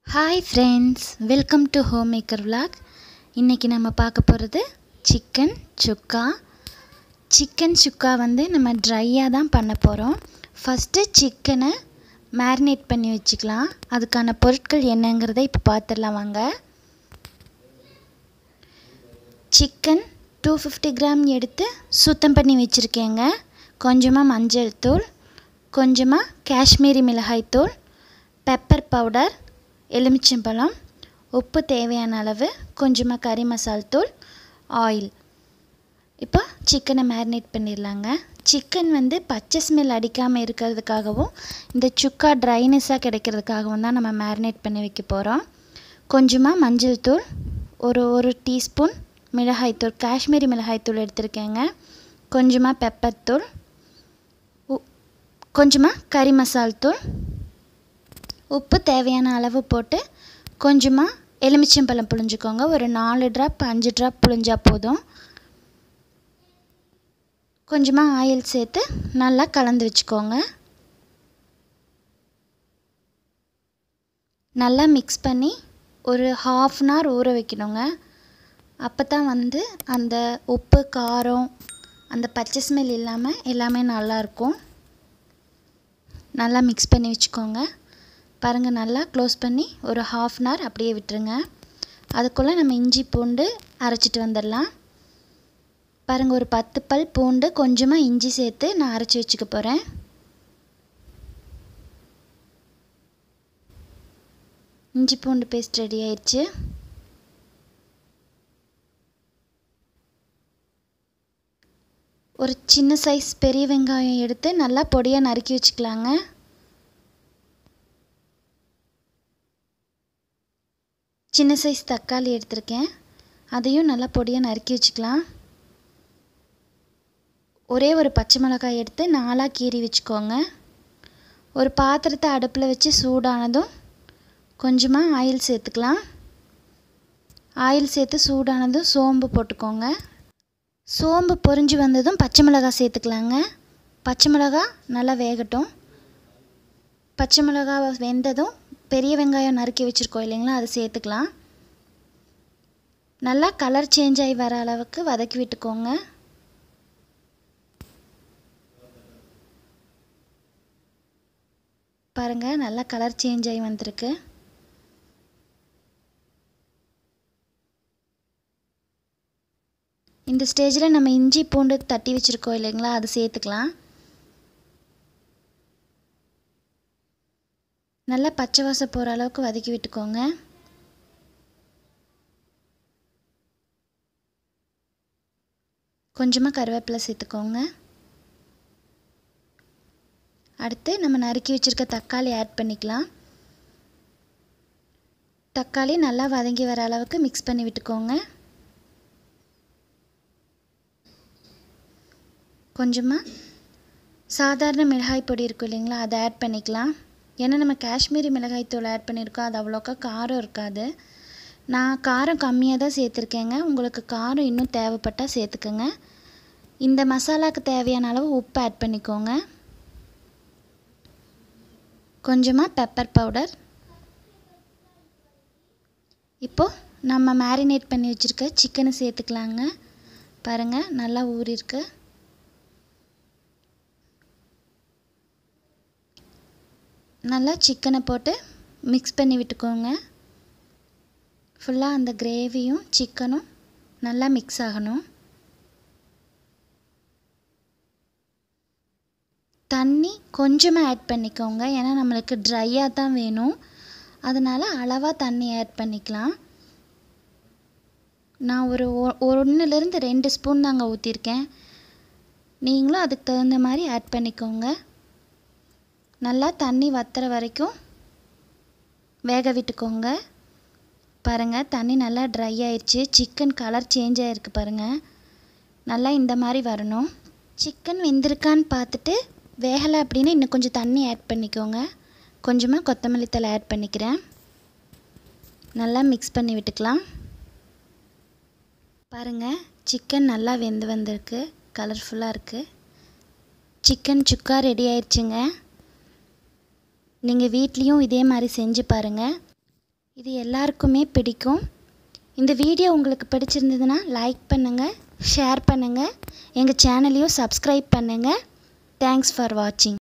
hi friends welcome to homemaker vlog இன்றைக்கி நம்ம பார்க்க போகிறது சிக்கன் சுக்கா சிக்கன் சுக்கா வந்து நம்ம ட்ரையாக தான் பண்ண போகிறோம் ஃபஸ்ட்டு சிக்கனை மேரினேட் பண்ணி வச்சுக்கலாம் அதுக்கான பொருட்கள் என்னங்கிறத இப்போ பார்த்துடலாம் வாங்க சிக்கன் டூ ஃபிஃப்டி கிராம் எடுத்து சுத்தம் பண்ணி வச்சுருக்கேங்க கொஞ்சமாக மஞ்சள் தூள் கொஞ்சமாக காஷ்மீரி மிளகாய் தூள் பெப்பர் பவுடர் எலுமிச்சம்பழம் உப்பு தேவையான அளவு கொஞ்சமாக கறி மசால் தூள் ஆயில் இப்போ சிக்கனை மேரினேட் பண்ணிடலாங்க சிக்கன் வந்து பச்சை ஸ்மெல் அடிக்காமல் இருக்கிறதுக்காகவும் இந்த சுக்கா ட்ரைனஸாக கிடைக்கிறதுக்காகவும் தான் நம்ம மேரினேட் பண்ணி வைக்க போகிறோம் கொஞ்சமாக மஞ்சள் தூள் ஒரு ஒரு டீஸ்பூன் மிளகாய்த்தூள் காஷ்மீரி மிளகாய்த்தூள் எடுத்திருக்கேங்க கொஞ்சமாக பெப்பர் தூள் கொஞ்சமாக கறி மசால் தூள் உப்பு தேவையான அளவு போட்டு கொஞ்சமாக எலுமிச்சம்பழம் புழிஞ்சுக்கோங்க ஒரு நாலு ட்ராப் அஞ்சு ட்ராப் புழிஞ்சா போதும் கொஞ்சமாக ஆயில் சேர்த்து நல்லா கலந்து வச்சுக்கோங்க நல்லா மிக்ஸ் பண்ணி ஒரு ஹாஃப் அன் ஹவர் ஊற வைக்கணுங்க அப்போ தான் வந்து அந்த உப்பு காரம் அந்த பச்சை ஸ்மெல் இல்லாமல் எல்லாமே நல்லாயிருக்கும் நல்லா மிக்ஸ் பண்ணி வச்சுக்கோங்க பாருங்கள் நல்லா க்ளோஸ் பண்ணி ஒரு ஹாஃப் அன் ஹவர் அப்படியே விட்டுருங்க அதுக்குள்ளே நம்ம இஞ்சி பூண்டு அரைச்சிட்டு வந்துடலாம் பாருங்கள் ஒரு பத்து பல் பூண்டு கொஞ்சமாக இஞ்சி சேர்த்து நான் அரைச்சி வச்சுக்க போகிறேன் இஞ்சி பூண்டு பேஸ்ட் ரெடி ஆயிடுச்சு ஒரு சின்ன சைஸ் பெரிய வெங்காயம் எடுத்து நல்லா பொடியாக நறுக்கி வச்சுக்கலாங்க சின்ன சைஸ் தக்காளி எடுத்திருக்கேன் அதையும் நல்லா பொடியாக நறுக்கி வச்சுக்கலாம் ஒரே ஒரு பச்சை மிளகாய் எடுத்து நாலாக கீறி வச்சுக்கோங்க ஒரு பாத்திரத்தை அடுப்பில் வச்சு சூடானதும் கொஞ்சமாக ஆயில் சேர்த்துக்கலாம் ஆயில் சேர்த்து சூடானதும் சோம்பு போட்டுக்கோங்க சோம்பு பொரிஞ்சு வந்ததும் பச்சை மிளகாய் சேர்த்துக்கலாங்க பச்சை மிளகாய் நல்லா வேகட்டும் பச்சை மிளகாய் வெந்ததும் பெரிய வெங்காயம் நறுக்கி வச்சுருக்கோம் இல்லைங்களா அதை சேர்த்துக்கலாம் நல்லா கலர் சேஞ்ச் ஆகி வர அளவுக்கு வதக்கி விட்டுக்கோங்க பாருங்கள் நல்லா கலர் சேஞ்ச் ஆகி வந்திருக்கு இந்த ஸ்டேஜில் நம்ம இஞ்சி பூண்டு தட்டி வச்சுருக்கோம் இல்லைங்களா அது சேர்த்துக்கலாம் நல்லா பச்சை வாசம் போகிற அளவுக்கு வதக்கி விட்டுக்கோங்க கொஞ்சமாக கருவேப்பிலை சேர்த்துக்கோங்க அடுத்து நம்ம நறுக்கி வச்சுருக்க தக்காளி ஆட் பண்ணிக்கலாம் தக்காளி நல்லா வதங்கி வர அளவுக்கு மிக்ஸ் பண்ணி விட்டுக்கோங்க கொஞ்சமாக சாதாரண மிளகாய் பொடி இருக்கும் இல்லைங்களா அதை ஆட் பண்ணிக்கலாம் ஏன்னா நம்ம காஷ்மீரி மிளகாய் தூள் ஆட் பண்ணியிருக்கோம் அது அவ்வளோக்கா காரம் இருக்காது நான் காரம் கம்மியாக தான் சேர்த்துருக்கேங்க உங்களுக்கு காரம் இன்னும் தேவைப்பட்டால் சேர்த்துக்கோங்க இந்த மசாலாவுக்கு தேவையான அளவு உப்பு ஆட் பண்ணிக்கோங்க கொஞ்சமாக பெப்பர் பவுடர் இப்போது நம்ம மேரினேட் பண்ணி வச்சுருக்க சிக்கனை சேர்த்துக்கலாங்க பாருங்கள் நல்லா ஊறிருக்கு நல்லா சிக்கனை போட்டு மிக்ஸ் பண்ணி விட்டுக்கோங்க ஃபுல்லாக அந்த கிரேவியும் சிக்கனும் நல்லா மிக்ஸ் ஆகணும் தண்ணி கொஞ்சமாக ஆட் பண்ணிக்கோங்க ஏன்னா நம்மளுக்கு ட்ரையாக தான் வேணும் அதனால் அளவாக தண்ணி ஆட் பண்ணிக்கலாம் நான் ஒரு ஒன்றுலேருந்து ரெண்டு ஸ்பூன் தாங்க ஊற்றிருக்கேன் நீங்களும் அதுக்கு தகுந்த மாதிரி ஆட் பண்ணிக்கோங்க நல்லா தண்ணி வத்துற வரைக்கும் வேக விட்டுக்கோங்க பாருங்கள் தண்ணி நல்லா ட்ரை ஆயிடுச்சு சிக்கன் கலர் சேஞ்ச் ஆகிருக்கு பாருங்கள் நல்லா இந்த மாதிரி வரணும் சிக்கன் வெந்திருக்கான்னு பார்த்துட்டு வேகலை அப்படின்னு இன்னும் கொஞ்சம் தண்ணி ஆட் பண்ணிக்கோங்க கொஞ்சமாக கொத்தமல்லி தலை ஆட் பண்ணிக்கிறேன் நல்லா மிக்ஸ் பண்ணி விட்டுக்கலாம் பாருங்கள் சிக்கன் நல்லா வெந்து வந்திருக்கு கலர்ஃபுல்லாக இருக்குது சிக்கன் சுக்கா ரெடி ஆயிடுச்சுங்க நீங்கள் வீட்லேயும் இதே மாதிரி செஞ்சு பாருங்கள் இது எல்லாருக்குமே பிடிக்கும் இந்த வீடியோ உங்களுக்கு பிடிச்சிருந்ததுன்னா லைக் பண்ணுங்கள் ஷேர் பண்ணுங்கள் எங்கள் சேனலையும் சப்ஸ்கிரைப் பண்ணுங்கள் தேங்க்ஸ் ஃபார் வாட்சிங்